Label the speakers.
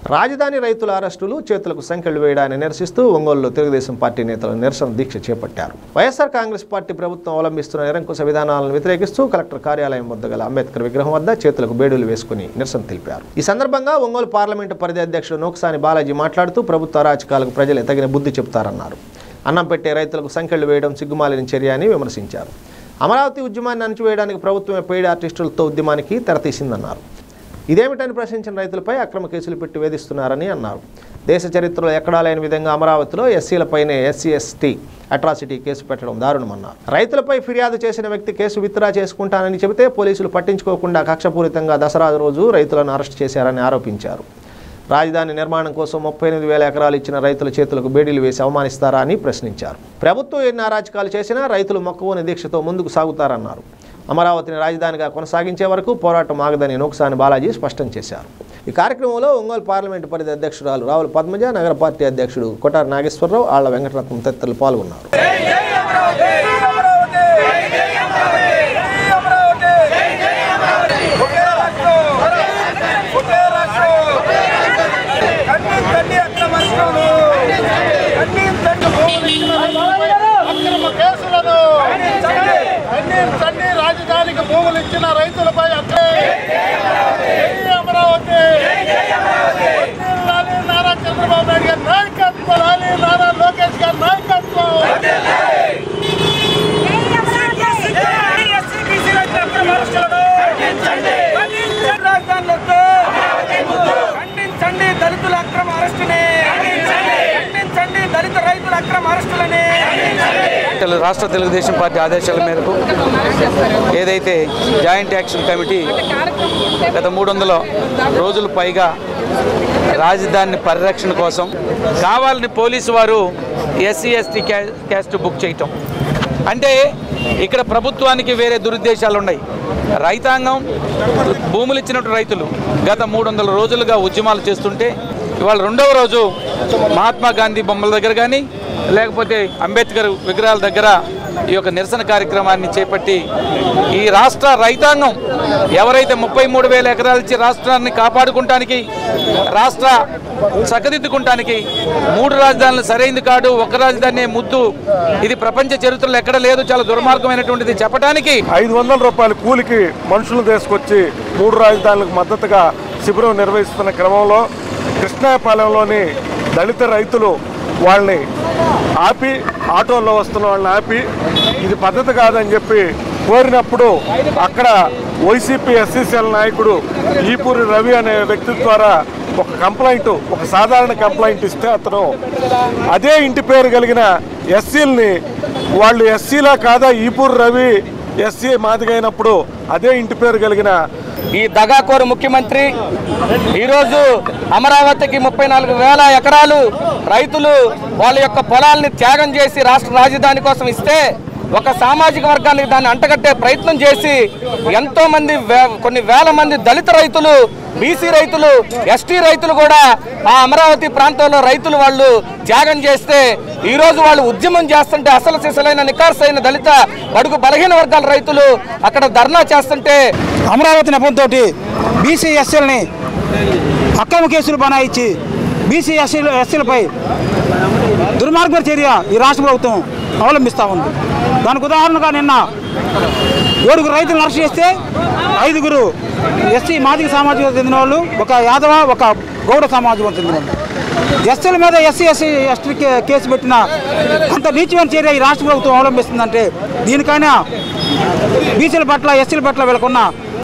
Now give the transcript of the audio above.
Speaker 1: రాజధాని రైతుల అరెస్టులు చేతులకు సంఖ్యలు వేయడాన్ని నిరసిస్తూ ఒంగోలులో తెలుగుదేశం పార్టీ నేతలు నిరసన దీక్ష చేపట్టారు వైఎస్ఆర్ కాంగ్రెస్ పార్టీ ప్రభుత్వం అవలంబిస్తున్న నిరంకుశ విధానాలను వ్యతిరేకిస్తూ కలెక్టర్ కార్యాలయం వద్ద గల అంబేద్కర్ విగ్రహం వద్ద చేతులకు బేడులు వేసుకుని నిరసన తెలిపారు ఈ సందర్భంగా ఒంగోలు పార్లమెంటు పరిధి అధ్యక్షుడు నోక్సాని బాలాజీ మాట్లాడుతూ ప్రభుత్వ అరాచకాలకు ప్రజలే తగిన బుద్ధి చెబుతారన్నారు అన్నం పెట్టే రైతులకు సంఖ్యలు వేయడం సిగ్గుమాలిన చర్య అని విమర్శించారు అమరావతి ఉద్యమాన్ని అణచివేయడానికి ప్రభుత్వమే పెయిడ్ ఆర్టిస్టులతో ఉద్యమానికి తెరతీసిందన్నారు ఇదేమిటని ప్రశ్నించిన రైతులపై అక్రమ కేసులు పెట్టి వేధిస్తున్నారని అన్నారు దేశ చరిత్రలో ఎక్కడా లేని విధంగా అమరావతిలో ఎస్సీలపైనే ఎస్సీ ఎస్టీ అట్రాసిటీ కేసు పెట్టడం దారుణమన్నారు రైతులపై ఫిర్యాదు చేసిన వ్యక్తి కేసు విత్డ్రా చేసుకుంటానని చెబితే పోలీసులు పట్టించుకోకుండా కక్షపూరితంగా దసరా రోజు రైతులను అరెస్ట్ చేశారని ఆరోపించారు రాజధాని నిర్మాణం కోసం ముప్పై ఎనిమిది వేల ఎకరాలు ఇచ్చిన రైతుల చేతులకు బేడీలు వేసి అవమానిస్తారా అని ప్రశ్నించారు ప్రభుత్వం ఎన్ని అరాచకాలు చేసినా రైతులు మొక్కవోని దీక్షతో ముందుకు సాగుతారన్నారు అమరావతిని రాజధానిగా కొనసాగించే వరకు పోరాటం ఆగదని నోక్సాని బాలాజీ స్పష్టం చేశారు ఈ కార్యక్రమంలో ఒంగోలు పార్లమెంటు పరిధి అధ్యక్షురాలు రావుల పద్మజ నగర పార్టీ అధ్యక్షుడు కొటారి నాగేశ్వరరావు ఆళ్ల వెంకటరత్నం తదితరులు పాల్గొన్నారు
Speaker 2: రాజధానికి భూములు ఇచ్చిన రైతులపై అట్లే అమరావతి లాలి నారా చంద్రబాబు నాయుడు గారి నాయకత్వం లాలి నారా లోకేష్ గారి నాయకత్వం
Speaker 3: ఖండించండి దళితుల అక్రమ అరెస్టుని ఖండించండి దళిత రైతుల అక్రమ అరెస్టులని
Speaker 4: తెలు- రాష్ట్ర తెలుగుదేశం పార్టీ ఆదేశాల మేరకు ఏదైతే జాయింట్ యాక్షన్ కమిటీ గత మూడు వందల రోజులు పైగా రాజధాని పరిరక్షణ కోసం కావాలని పోలీసు వారు ఎస్సీ ఎస్టీ క్యాస్ట్ బుక్ చేయటం అంటే ఇక్కడ ప్రభుత్వానికి వేరే దురుద్దేశాలు ఉన్నాయి రైతాంగం భూములు ఇచ్చినట్టు రైతులు గత మూడు వందల రోజులుగా ఉద్యమాలు చేస్తుంటే ఇవాళ రెండవ రోజు మహాత్మా గాంధీ బొమ్మల దగ్గర కానీ లేకపోతే అంబేద్కర్ విగ్రహాల దగ్గర ఈ యొక్క నిరసన కార్యక్రమాన్ని చేపట్టి ఈ రాష్ట్ర రైతాంగం ఎవరైతే ముప్పై మూడు వేల ఎకరాలు ఇచ్చి రాష్ట్రాన్ని కాపాడుకుంటానికి రాష్ట్ర చక్కదిద్దుకుంటానికి మూడు రాజధానులు సరైంది కాదు ఒక రాజధాని ముద్దు ఇది ప్రపంచ చరిత్రలో ఎక్కడ లేదు చాలా దుర్మార్గమైనటువంటిది చెప్పడానికి
Speaker 5: ఐదు వందల రూపాయల కూలికి మనుషులు తీసుకొచ్చి మూడు రాజధానులకు మద్దతుగా శిబిరం నిర్వహిస్తున్న క్రమంలో కృష్ణాపాలెంలోని దళిత రైతులు వాళ్ళని ఆపి ఆటోల్లో వస్తున్న వాళ్ళని ఆపి ఇది పద్ధతి కాదని చెప్పి కోరినప్పుడు అక్కడ వైసీపీ ఎస్సీసీఎల్ నాయకుడు ఈపూరి రవి అనే వ్యక్తి ద్వారా ఒక కంప్లైంట్ ఒక సాధారణ కంప్లైంట్ ఇస్తే అతను అదే ఇంటి పేరు కలిగిన ఎస్సీలని వాళ్ళు ఎస్సీలా కాదా ఈపూరి రవి ఎస్సీ మాదిగైనప్పుడు అదే ఇంటి పేరు కలిగిన
Speaker 3: ఈ దగాకోరు ముఖ్యమంత్రి ఈరోజు అమరావతికి ముప్పై నాలుగు వేల ఎకరాలు రైతులు వాళ్ళ యొక్క పొలాల్ని త్యాగం చేసి రాష్ట్ర రాజధాని కోసం ఇస్తే ఒక సామాజిక వర్గానికి దాన్ని అంటగట్టే ప్రయత్నం చేసి ఎంతో మంది వే- కొన్ని వేల మంది దళిత రైతులు బీసీ రైతులు ఎస్టీ రైతులు కూడా ఆ అమరావతి ప్రాంతంలో రైతులు వాళ్ళు త్యాగం చేస్తే ఈ రోజు వాళ్ళు ఉద్యమం చేస్తుంటే అసలు సిసలైన నికార్సైన దళిత బడుగు బలహీన వర్గాల రైతులు అక్కడ ధర్నా చేస్తుంటే
Speaker 6: అమరావతి నెపంతో బీసీ ఎస్సీలని అక్రమ కేసులు బనాయించి బీసీ ఎస్సీలు ఎస్సీలపై దుర్మార్గ చర్య ఈ రాష్ట్ర ప్రభుత్వం అవలంబిస్తూ ఉంది దానికి ఉదాహరణగా నిన్న ఏడుగురు రైతులను అరెస్ట్ చేస్తే ఐదుగురు ఎస్సీ మాదిక సామాజిక చెందిన వాళ్ళు ఒక యాదవ ఒక గౌడ సామాజికం చెందిన వాళ్ళు ఎస్సీల మీద ఎస్సీ ఎస్సీ ఎస్టీ కే- కేసు పెట్టిన అంత నీచమైన చర్య ఈ రాష్ట్ర ప్రభుత్వం అవలంబిస్తుందంటే దీనికైనా బీసీల పట్ల ఎస్సీల పట్ల వీళ్ళకున్న